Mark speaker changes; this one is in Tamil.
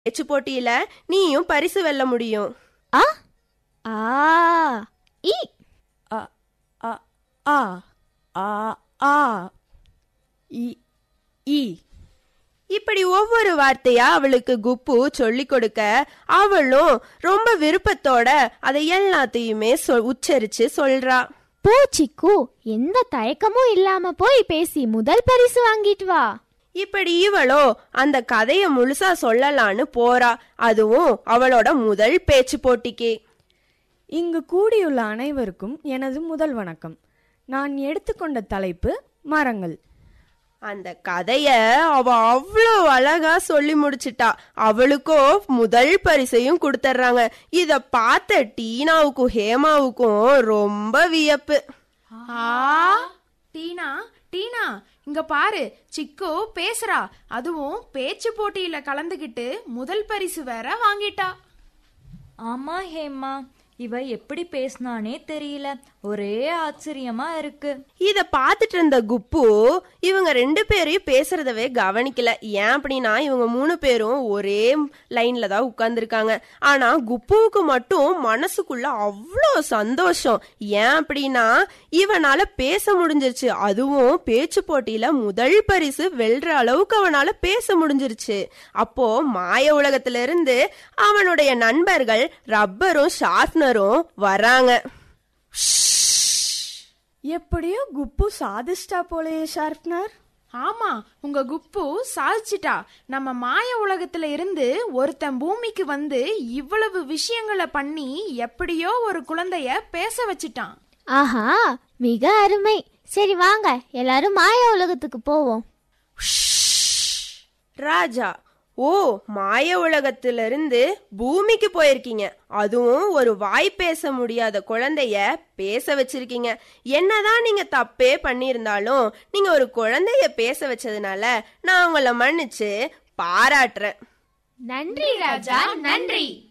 Speaker 1: பேச்சு போட்டியில நீயும் பரிசு வெல்ல முடியும்
Speaker 2: ஆ ஆ இ
Speaker 3: அ அ ஆ ஆ ஆ இ இ
Speaker 1: இப்படி ஒவ்வொரு வார்த்தையா அவளுக்கு குப்பு சொல்லி கொடுக்க அவளும் ரொம்ப விருப்பத்தோட அதை எல்லாத்தையுமே சொ- உச்சரிச்சு சொல்றா
Speaker 2: போ சிக்கு எந்த தயக்கமும் இல்லாம போய் பேசி முதல் பரிசு வாங்கிட்டு வா
Speaker 1: இப்படி இவளோ அந்த கதைய முழுசா சொல்லலான்னு போறா அதுவும் அவளோட முதல் பேச்சு போட்டிக்கு
Speaker 3: இங்கு கூடியுள்ள அனைவருக்கும் எனது முதல் வணக்கம் நான் எடுத்துக்கொண்ட தலைப்பு மரங்கள்
Speaker 1: அந்த கதைய அவ அவ்வளோ அழகா சொல்லி முடிச்சிட்டா அவளுக்கோ முதல் பரிசையும் கொடுத்துட்றாங்க இத பார்த்த டீனாவுக்கும் ஹேமாவுக்கும் ரொம்ப வியப்பு
Speaker 4: ஆ டீனா டீனா இங்க பாரு சிக்கு பேசுறா அதுவும் பேச்சு போட்டியில கலந்துகிட்டு முதல் பரிசு வேற வாங்கிட்டா
Speaker 5: ஆமா ஹேமா இவ எப்படி பேசினானே தெரியல ஒரே ஆச்சரியமா இருக்கு
Speaker 1: இத பார்த்துட்டு இருந்த குப்பு இவங்க ரெண்டு பேரையும் பேசுறதவே கவனிக்கல ஏன் அப்படின்னா இவங்க மூணு பேரும் ஒரே லைன்ல தான் உட்கார்ந்துருக்காங்க ஆனா குப்புவுக்கு மட்டும் மனசுக்குள்ள அவ்வளோ சந்தோஷம் ஏன் அப்படின்னா இவனால பேச முடிஞ்சிருச்சு அதுவும் பேச்சு போட்டியில முதல் பரிசு வெல்ற அளவுக்கு அவனால பேச முடிஞ்சிருச்சு அப்போ மாய உலகத்துல இருந்து அவனுடைய நண்பர்கள் ரப்பரும் ஷார்ப்னரும் வராங்க
Speaker 3: எப்படியோ குப்பு சாதிச்சிட்டா போலயே ஷார்ப்னர்
Speaker 4: ஆமா உங்க குப்பு சாதிச்சிட்டா நம்ம மாய உலகத்துல இருந்து ஒருத்தன் பூமிக்கு வந்து இவ்வளவு விஷயங்களை பண்ணி எப்படியோ ஒரு குழந்தைய பேச வச்சிட்டான்
Speaker 2: ஆஹா மிக அருமை சரி வாங்க எல்லாரும் மாய உலகத்துக்கு போவோம்
Speaker 1: ராஜா ஓ மாய உலகத்திலிருந்து பூமிக்கு போயிருக்கீங்க அதுவும் ஒரு வாய் பேச முடியாத குழந்தைய பேச வச்சிருக்கீங்க என்னதான் நீங்க தப்பே பண்ணியிருந்தாலும் நீங்க ஒரு குழந்தைய பேச வச்சதுனால நான் உங்களை மன்னிச்சு பாராட்டுறேன்
Speaker 2: நன்றி ராஜா நன்றி